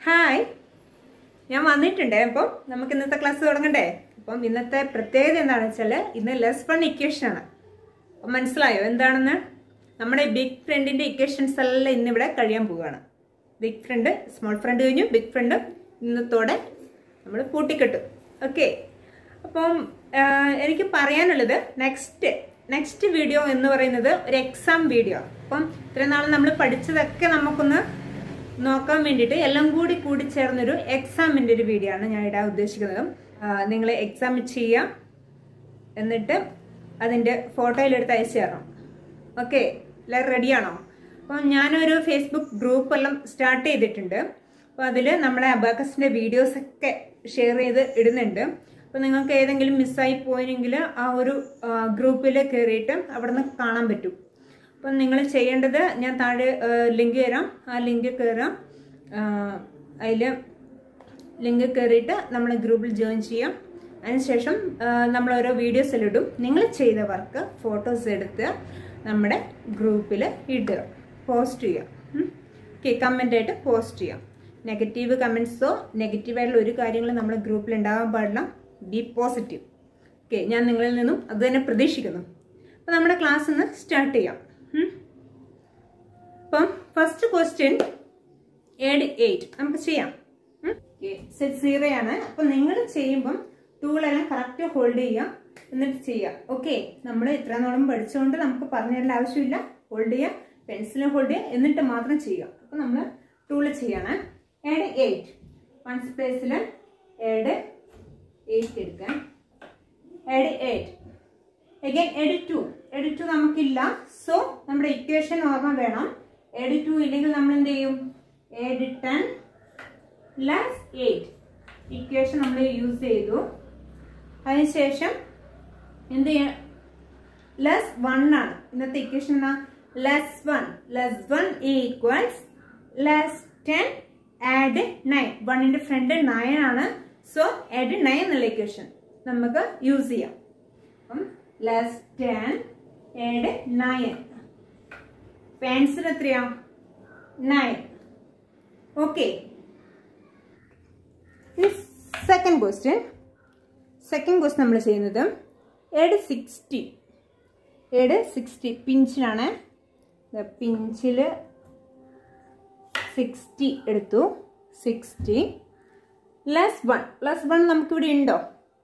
Hi ഞാൻ വന്നിട്ടുണ്ട് അപ്പം നമുക്ക് ഇന്നത്തെ ക്ലാസ് തുടങ്ങണ്ടേ അപ്പം ഇന്നത്തെ പ്രത്യേകത എന്താണെന്ന് വെച്ചാൽ ഇന്ന് ലെസ് വൺ ഇക്വേഷൻ ആണ് അപ്പം മനസ്സിലായോ എന്താണെന്ന് നമ്മുടെ ബിഗ് ഫ്രണ്ടിന്റെ ഇക്വേഷൻസ് എല്ലാം ഇന്നിവിടെ കഴിയാൻ പോവുകയാണ് ബിഗ് ഫ്രണ്ട് സ്മോൾ ഫ്രണ്ട് കഴിഞ്ഞു ബിഗ് ഫ്രണ്ട് ഇന്നത്തോടെ നമ്മൾ പൂട്ടിക്കെട്ടും ഓക്കെ അപ്പം ആ, എനിക്ക് പറയാനുള്ളത് നെക്സ്റ്റ് നെക്സ്റ്റ് വീഡിയോ എന്ന് പറയുന്നത് ഒരു എക്സാം വീഡിയോ അപ്പം ഇത്രയും നാൾ നമ്മൾ പഠിച്ചതൊക്കെ നമുക്കൊന്ന് നോക്കാൻ വേണ്ടിയിട്ട് എല്ലാം കൂടി കൂടി ചേർന്നൊരു എക്സാമിൻ്റെ ഒരു വീഡിയോ ആണ് ഞാൻ ഇടാൻ ഉദ്ദേശിക്കുന്നത് നിങ്ങൾ എക്സാം ചെയ്യാം എന്നിട്ട് അതിൻ്റെ ഫോട്ടോയിലെടുത്ത് അയച്ചു തരണം ഓക്കെ എല്ലാവരും റെഡിയാണോ അപ്പം ഞാനൊരു ഫേസ്ബുക്ക് ഗ്രൂപ്പ് എല്ലാം സ്റ്റാർട്ട് ചെയ്തിട്ടുണ്ട് അപ്പോൾ അതിൽ നമ്മുടെ അബാക്കസിൻ്റെ വീഡിയോസൊക്കെ ഷെയർ ചെയ്ത് ഇടുന്നുണ്ട് അപ്പോൾ നിങ്ങൾക്ക് ഏതെങ്കിലും മിസ്സായി പോയെങ്കിൽ ആ ഒരു ഗ്രൂപ്പിൽ കയറിയിട്ട് അവിടെ നിന്ന് കാണാൻ പറ്റും അപ്പം നിങ്ങൾ ചെയ്യേണ്ടത് ഞാൻ താഴെ ലിങ്ക് തരാം ആ ലിങ്ക് കയറാം അതിൽ ലിങ്ക് കയറിയിട്ട് നമ്മൾ ഗ്രൂപ്പിൽ ജോയിൻ ചെയ്യാം അതിനുശേഷം നമ്മൾ ഓരോ വീഡിയോസ് ഇടും നിങ്ങൾ ചെയ്ത വർക്ക് ഫോട്ടോസ് എടുത്ത് നമ്മുടെ ഗ്രൂപ്പിൽ ഇടുക പോസ്റ്റ് ചെയ്യാം ഓക്കെ കമൻ്റ് ആയിട്ട് പോസ്റ്റ് ചെയ്യാം നെഗറ്റീവ് കമൻസോ നെഗറ്റീവായിട്ടുള്ള ഒരു കാര്യങ്ങളും നമ്മുടെ ഗ്രൂപ്പിൽ ഉണ്ടാകാൻ പാടില്ല ബി പോസിറ്റീവ് ഓക്കെ ഞാൻ നിങ്ങളിൽ നിന്നും അത് തന്നെ പ്രതീക്ഷിക്കുന്നു അപ്പോൾ നമ്മുടെ ക്ലാസ് ഒന്ന് സ്റ്റാർട്ട് ചെയ്യാം ഉം. അപ്പം ഫസ്റ്റ് ക്വസ്റ്റ്യൻ ഏഡ് എയ്റ്റ് നമുക്ക് ചെയ്യാം സെറ്റ് സീറോ ആണ് അപ്പൊ നിങ്ങൾ ചെയ്യുമ്പം ടൂളെല്ലാം കറക്റ്റ് ഹോൾഡ് ചെയ്യാം എന്നിട്ട് ചെയ്യാം ഓക്കെ നമ്മൾ ഇത്ര നാളും പഠിച്ചുകൊണ്ട് നമുക്ക് പറഞ്ഞു തരേണ്ട ആവശ്യമില്ല ഹോൾഡ് ചെയ്യാം പെൻസിലും ഹോൾഡ് ചെയ്യാം എന്നിട്ട് മാത്രം ചെയ്യുക അപ്പൊ നമ്മൾ ടൂള് ചെയ്യാണ് ഏഡ് എയ്റ്റ് വൺസ് പ്ലേസിൽ ഏഡ് എയ്റ്റ് എടുക്കാം add eight again add two add two നമുക്കില്ല സോ നമ്മുടെ ഇക്വേഷൻ ഓർമ്മ വേണം എഡ് ടു ഇല്ലെങ്കിൽ നമ്മൾ എന്ത് ചെയ്യും add ten less eight equation നമ്മൾ യൂസ് ചെയ്തു അതിനുശേഷം എന്ത് ചെയ്യാം ലെസ് വൺ ആണ് ഇന്നത്തെ ഇക്വേഷൻ എന്നാ less one less one equals less ten add nine വണ്ണിന്റെ ഫ്രണ്ട് നയൻ ആണ് സോ ആഡ് നയൻ എന്നുള്ള ഇക്വേഷൻ നമുക്ക് യൂസ് ചെയ്യാം അപ്പം less ten add nine answer എത്രയാ നയൻ ഓക്കെ ഇനി സെക്കൻഡ് ക്വസ്റ്റ്യൻ സെക്കൻഡ് ക്വസ്റ്റ്യൻ നമ്മൾ ചെയ്യുന്നത് ഏഡ് സിക്സ്റ്റി ഏഡ് സിക്സ്റ്റി പിഞ്ചിലാണ് പിഞ്ചിൽ സിക്സ്റ്റി എടുത്തു sixty less one less one നമുക്കിവിടെ ഉണ്ടോ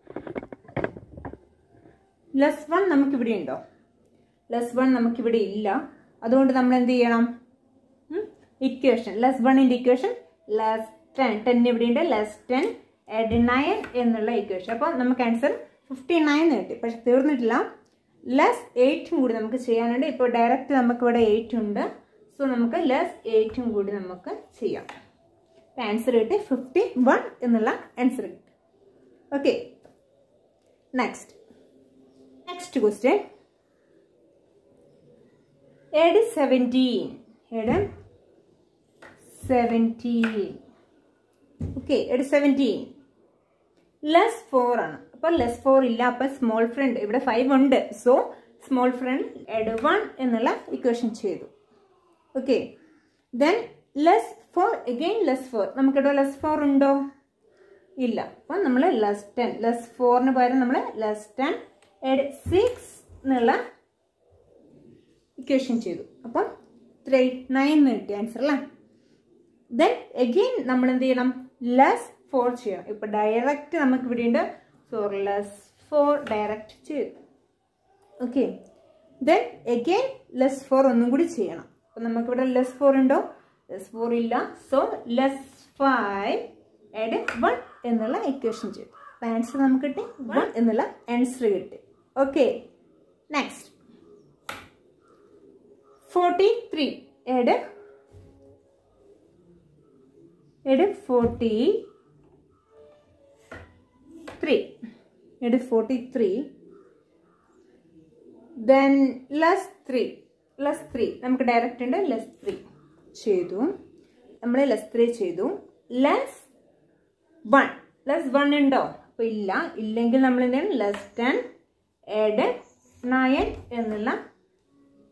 ലെസ് വൺ നമുക്കിവിടെ ഉണ്ടോ ലെസ് വൺ നമുക്കിവിടെ ഇല്ല അതുകൊണ്ട് നമ്മൾ എന്ത് ചെയ്യണം ഇക്വേഷൻ ലെസ് വണ്ണിൻ്റെ ഇക്വേഷൻ ലെസ് ടെൻ ടെൻ ഇവിടെ ഉണ്ട് ലെസ് ടെൻ എഡ് നയൻ എന്നുള്ള ഇക്വേഷൻ അപ്പോൾ നമുക്ക് ആൻസർ ഫിഫ്റ്റി നയൻ കിട്ടി പക്ഷെ തീർന്നിട്ടില്ല ലെസ് എയ്റ്റും കൂടി നമുക്ക് ചെയ്യാനുണ്ട് ഇപ്പോൾ ഡയറക്റ്റ് നമുക്ക് ഇവിടെ എയ്റ്റ് ഉണ്ട് സോ നമുക്ക് ലെസ് എയ്റ്റും കൂടി നമുക്ക് ചെയ്യാം ആൻസർ കിട്ടി ഫിഫ്റ്റി വൺ എന്നുള്ള ആൻസർ കിട്ടി okay next next question add seventeen add seventeen okay add seventeen less four ആണ് അപ്പൊ ലെസ് ഫോർ ഇല്ല അപ്പൊ സ്മോൾ ഫ്രണ്ട് ഇവിടെ ഫൈവ് ഉണ്ട് so small friend add one എന്നുള്ള ഇക്വേഷൻ ചെയ്തു okay then less four again less four നമുക്കിവിടെ less four ഉണ്ടോ ഇല്ല അപ്പം നമ്മൾ ലെസ് ടെൻ ലെസ് ഫോറിന് പകരം നമ്മൾ ലെസ് ടെൻ എഡ് സിക്സ് എന്നുള്ള ഇക്വേഷൻ ചെയ്തു അപ്പം ത്രീ നയൻ എന്ന് കിട്ടിയ ആൻസർ അല്ലേ ദെൻ എഗെയിൻ നമ്മൾ എന്ത് ചെയ്യണം ലെസ് ഫോർ ചെയ്യണം ഇപ്പൊ ഡയറക്റ്റ് നമുക്ക് ഇവിടെ ഉണ്ട് സോ ലെസ് ഫോർ ഡയറക്റ്റ് ചെയ്തു okay then again less four ഒന്നും കൂടി ചെയ്യണം അപ്പൊ നമുക്കിവിടെ ലെസ് ഫോർ ഉണ്ടോ ലെസ് ഫോർ ഇല്ല so less five add one എന്നുള്ള ഇക്വേഷൻ ചെയ്തു അപ്പൊ ആൻസർ നമുക്ക് കിട്ടി വൺ എന്നുള്ള ആൻസർ കിട്ടി okay next forty three add add forty three add forty three then less three less three നമുക്ക് ഡയറക്റ്റ് ഉണ്ട് ലെസ് ത്രീ ചെയ്തു നമ്മൾ ലെസ് ത്രീ ചെയ്തു ലെസ് വൺ ലെസ് വൺ ഉണ്ടോ അപ്പോൾ ഇല്ല ഇല്ലെങ്കിൽ നമ്മൾ എന്താണ് ലെസ് ടെൻ എഡ് നയൻ എന്നുള്ള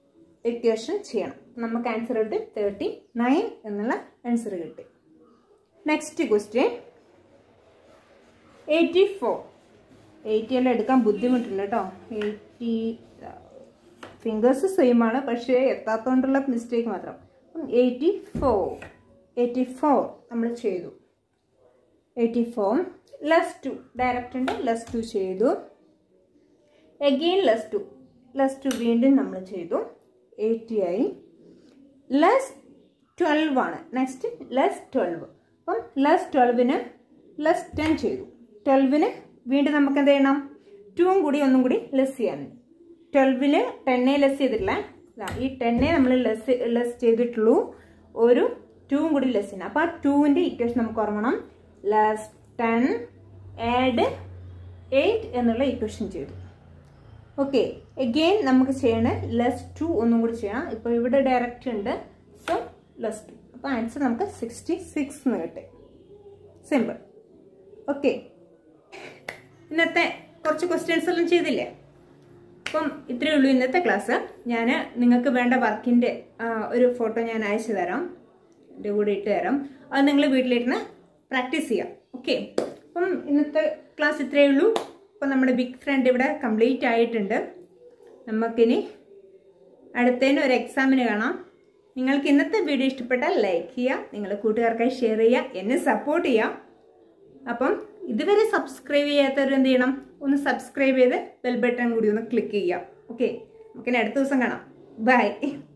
ഇക്വേഷൻ ചെയ്യണം നമുക്ക് ആൻസർ കിട്ടി തേർട്ടി നയൻ എന്നുള്ള ആൻസർ കിട്ടി next question eighty four eighty എല്ലാം എടുക്കാൻ ബുദ്ധിമുട്ടുണ്ട് കേട്ടോ എയ്റ്റി ഫിംഗേഴ്സ് സെയിം ആണ് പക്ഷേ എത്താത്തതുകൊണ്ടുള്ള മിസ്റ്റേക്ക് മാത്രം എയ്റ്റി ഫോർ എയ്റ്റി ഫോർ നമ്മൾ ചെയ്തു eighty four less two direct ഉണ്ട് ലെസ് ടു ചെയ്തു again less two less two വീണ്ടും നമ്മൾ ചെയ്തു എയ്റ്റി ആയി ലെസ് ട്വൽവ് ആണ് നെക്സ്റ്റ് ലെസ് ട്വൽവ് അപ്പം ലെസ് ട്വൽവിന് ലെസ് ടെൻ ചെയ്തു ട്വൽവിന് വീണ്ടും നമുക്ക് എന്ത് ചെയ്യണം ടൂവും കൂടി ഒന്നും കൂടി ലെസ് ചെയ്യാനുണ്ട് ട്വൽവിന് ടെന്നെ ലെസ് ചെയ്തിട്ടില്ല ഇതാ, ഈ ടെന്നെ നമ്മൾ ലെസ് ലെസ് ചെയ്തിട്ടുള്ളൂ ഒരു ടൂവും കൂടി ലെസ് ചെയ്യണം അപ്പോൾ ആ ടൂവിൻ്റെ ഇക്വേഷൻ നമുക്ക് ഓർമ്മണം ലെസ് ടെൻ ആഡ് എയ്റ്റ് എന്നുള്ള ഇക്വേഷൻ ചെയ്തു ഓക്കെ എഗെയിൻ നമുക്ക് ചെയ്യണേ ലെസ് ടു ഒന്നും കൂടി ചെയ്യണം ഇപ്പോൾ ഇവിടെ ഡയറക്റ്റ് ഉണ്ട് സോ ലെസ് ടു അപ്പോൾ ആൻസർ നമുക്ക് സിക്സ്റ്റി സിക്സ് എന്ന് കിട്ടി സിമ്പിൾ ഓക്കെ ഇന്നത്തെ കുറച്ച് ക്വസ്റ്റ്യൻസ് എല്ലാം ചെയ്തില്ലേ അപ്പം ഇത്രയേ ഉള്ളൂ ഇന്നത്തെ ക്ലാസ് ഞാൻ നിങ്ങൾക്ക് വേണ്ട വർക്കിൻ്റെ ഒരു ഫോട്ടോ ഞാൻ അയച്ചു തരാം എൻ്റെ കൂടെ ഇട്ട് തരാം അത് നിങ്ങൾ വീട്ടിലിരുന്ന് പ്രാക്ടീസ് ചെയ്യാം ഓക്കെ അപ്പം ഇന്നത്തെ ക്ലാസ് ഇത്രയേ ഉള്ളൂ അപ്പം നമ്മുടെ ബിഗ് ഫ്രണ്ട് ഇവിടെ കംപ്ലീറ്റ് ആയിട്ടുണ്ട് നമുക്കിനി അടുത്തതിന് ഒരു എക്സാമിന് കാണാം നിങ്ങൾക്ക് ഇന്നത്തെ വീഡിയോ ഇഷ്ടപ്പെട്ടാൽ ലൈക്ക് ചെയ്യുക നിങ്ങളുടെ കൂട്ടുകാർക്കായി ഷെയർ ചെയ്യുക എന്നെ സപ്പോർട്ട് ചെയ്യുക അപ്പം ഇതുവരെ സബ്സ്ക്രൈബ് ചെയ്യാത്തവർ എന്ത് ചെയ്യണം ഒന്ന് സബ്സ്ക്രൈബ് ചെയ്ത് ബെൽ ബട്ടൺ കൂടി ഒന്ന് ക്ലിക്ക് ചെയ്യുക ഓക്കെ നമുക്കിനി അടുത്ത ദിവസം കാണാം ബൈ